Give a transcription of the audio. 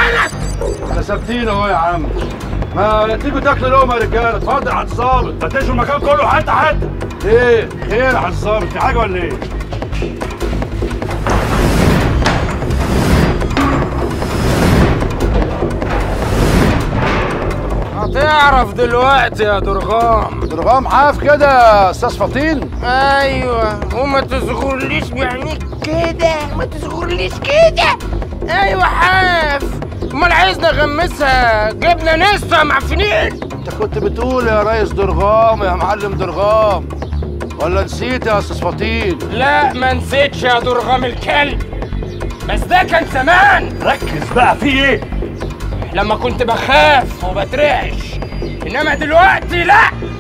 مكانك احنا ثابتين اهو يا عم ما تيجوا تاكلوا لقمه يا رجاله اتفضل على الظابط فتشوا المكان كله حتى حتى ايه خير على الظابط في حاجه ولا ايه؟ هتعرف دلوقتي يا درغام درغام حاف كده يا استاذ فطين ايوه وما تصغرليش بعينيك كده ما تصغرليش كده ايوه حاف امال عايزنا نغمسها جبنه نسا معفنين انت كنت بتقول يا ريس درغام يا معلم درغام ولا نسيت يا استاذ فطين لا ما نسيتش يا درغام الكلب بس ده كان زمان ركز بقى في ايه؟ لما كنت بخاف وبترعش انما دلوقتي لا